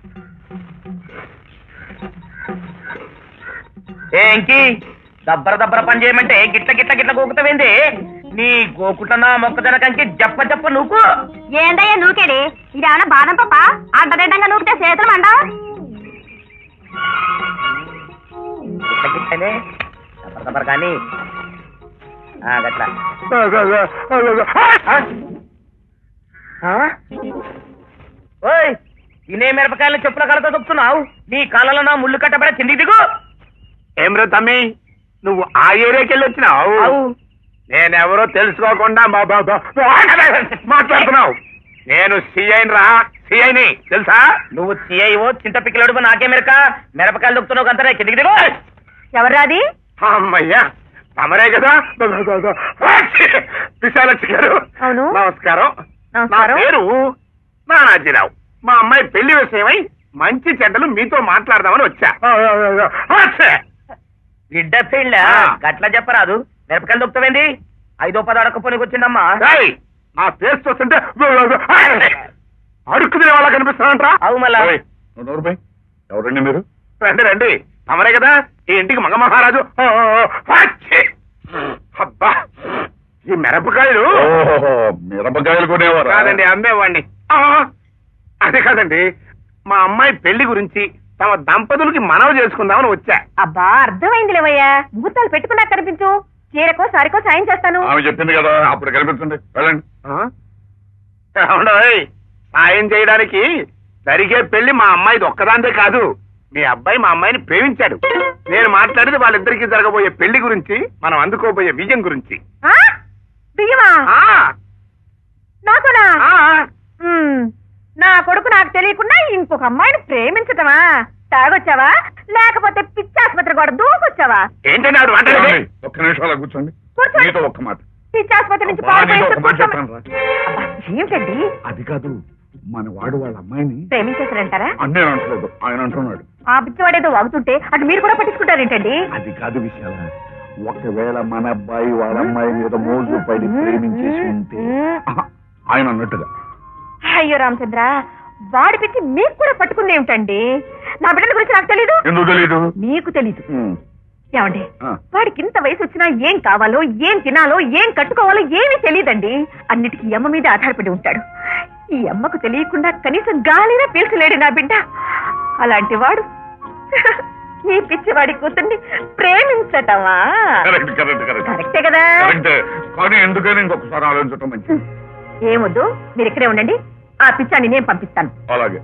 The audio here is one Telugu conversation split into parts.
ఏంకి దబ్బర దబ్బర పని చేయమంటే గిట్ల గిట్ల గిట్ల గోకుతావేంది నీ గోకుటనా మొక్కజనకంకి జప్ప జప్ప నువ్వు ఏందయ్యా నూకేడి ఇది ఏమన్నా బాదం పప్ప అడ్డదిడ్డంగా నూకితే చేతులు మండ గిట్ల గిట్లనే దబ్బర దబ్బర కానీ ఆ, గట్ల ఆ? ఓయ్ తినే మిరపకాయలను చెప్పుల కలతో దొక్కుతున్నావు నీ కాళ్ళలో నా ముళ్ళు కట్టబడ కిందికి దిగు ఏం రే తమ్మి నువ్వు ఆ ఏరియాకి వెళ్ళి వచ్చినావు అవు నేనెవరో తెలుసుకోకుండా మా బాబా మాట్లాడుతున్నావు నేను సిఐని రా సిఐని తెలుసా నువ్వు సిఐఓ చింత పిక్కలడుగు నాకే మిరక మిరపకాయలు దొక్కుతున్నావు అంతనే కిందికి దిగు ఎవరాది అమ్మయ్యా తమరే కదా విశాలక్షి గారు అవును. నమస్కారం నా నమస్కారం. పేరు నానాజీరావు మా అమ్మాయి పెళ్లి విషయమై మంచి చెడ్డలు మీతో మాట్లాడదామని వచ్చా అచ్చే. బిడ్డ పెళ్ళ ఆ. గట్ల చెప్పరాదు మిరపకాయలు దొక్కుతావేంది ఐదో పది అడకపోనికి వచ్చిందమ్మా ఏయ్, నా ఫేస్ చూస్తుంటే అడుక్కు తినే వాళ్ళ కనిపిస్తానంట్రా అవు మళ్ళా ఓయ్, నువ్వు నోరు మూయ్. ఎవరండి మీరు రండి రండి తమరే కదా ఈ ఇంటికి మగ మహారాజు ఓ, ఓ, ఓ, అచ్చే. అబ్బా ఈ మిరపకాయలు ఓహో మిరపకాయలు కొనేవారా కాదండి అమ్మేవాడిని ఆ, అదే కాదండి మా అమ్మాయి పెళ్లి గురించి తమ దంపతులకి మనవి చేసుకుందామని వచ్చా అబ్బా అర్థమైంది లేవయ్యా ముహూర్తాలు పెట్టుకున్నా కనిపించు చీరకో సారికో సాయం చేస్తాను ఆమె చెప్పింది కదా అప్పుడు కనిపించండి వెళ్ళండి ఆ? ఏమండోయ్, సాయం చేయడానికి జరిగే పెళ్లి మా అమ్మాయిది ఒక్కదాంతే కాదు మీ అబ్బాయి మా అమ్మాయిని ప్రేమించాడు నేను మాట్లాడేది వాళ్ళిద్దరికీ జరగబోయే పెళ్లి గురించి మనం అందుకోబోయే విజయం గురించి ఆ? బియ్యమా ఆ నాకునా ఆ, ఉమ్, నా కొడుకు నాకు తెలియకుండా ఇంకొక అమ్మాయిని ప్రేమించటమా తాగొచ్చావా లేకపోతే పిచ్చి ఆసుపత్రి కూడా దూకొచ్చావా ఏంటండి ఆవిడ మాట్లాడేది ఏమండి? ఒక్క నిమిషం అలా కూర్చోండి కూర్చోండి. మీతో ఒక్క మాట పిచ్చి ఆసుపత్రి నుంచి అబ్బా, నీతో ఒక మాట పారిపోయేస్తే చెప్పాను రా. అబ్బా, ఏమిటండి అది కాదు మన వాడు వాళ్ళ అమ్మాయిని ప్రేమించేసారంటారా అన్నీ అంటలేదు ఆయన అంటున్నాడు ఆ పిచ్చివాడేదో వాగుతుంటే అటు మీరు కూడా పట్టించుకుంటారేంటండి అది కాదు విషయాల ఒకవేళ మన అబ్బాయి వాళ్ళ అమ్మాయి మీద మోజు పడి ప్రేమించేసి ఉంటే ఆహా, ఆయన అన్నట్టుగా అయ్యో రామచంద్ర వాడి పిచ్చి మీకు కూడా పట్టుకుంది ఏమిటండి నా బిడ్డల గురించి నాకు తెలీదు ఎందుకు తెలీదు మీకు తెలీదు ఉమ్, ఏమండి ఆ. వాడికి ఇంత వయసు వచ్చినా ఏం కావాలో ఏం తినాలో ఏం కట్టుకోవాలో ఏమీ తెలియదండి అన్నిటికీ ఈ అమ్మ మీద ఆధారపడి ఉంటాడు ఈ అమ్మకు తెలియకుండా కనీసం గాలినా పీల్చలేడు నా బిడ్డ అలాంటి వాడు ఈ పిచ్చివాడి కూతుర్ని ప్రేమించటమా కరెక్ట్ కరెక్ట్ కరెక్ట్ కరెక్టే కదా కరెక్ట్ కానీ ఎందుకని ఇంకొకసారి ఆలోచించడం మంచిది ఏమొద్దు మీరు ఇక్కడే ఉండండి ఆ పిచ్చాన్ని నేను పంపిస్తాను అలాగే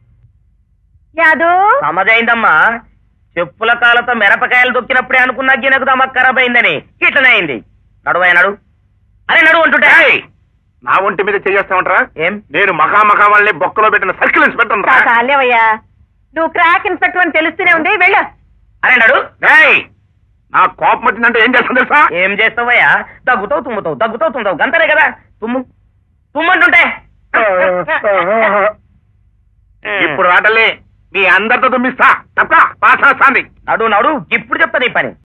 యాదు సమజైందమ్మా చెప్పుల కాలతో మిరపకాయలు దొక్కినప్పుడే అనుకున్నా గినకు దమ ఖరాబ్ అయిందని ఇట్లనే అయింది నడువయ్య నడు అరే నడు అంటుంటే ఏయ్, నా ఒంటి మీద చేస్తామంటారా ఏం నేను మఖా మఖా వాళ్ళని బొక్కలో పెట్టిన సర్కిల్ ఇన్స్పెక్టర్ రా కాలేవయ్యా నువ్వు క్రాక్ ఇన్స్పెక్టర్ అని తెలుస్తూనే ఉంది వెళ్ళు అరే నడు ఏయ్, నా కోపం వచ్చిందంటే ఏం చేస్తాను తెలుసా ఏం చేస్తావయ్యా దగ్గుతావు తుమ్ముతావు దగ్గుతావు తుమ్ముతావు గంతనే కదా తుమ్ము తుమ్మంటుంటే ఇప్పుడు రాటలే మీ అందరితో తుమ్మిస్తా తప్ప పాస్ నడు నడు ఇప్పుడు చెప్తా నీ పని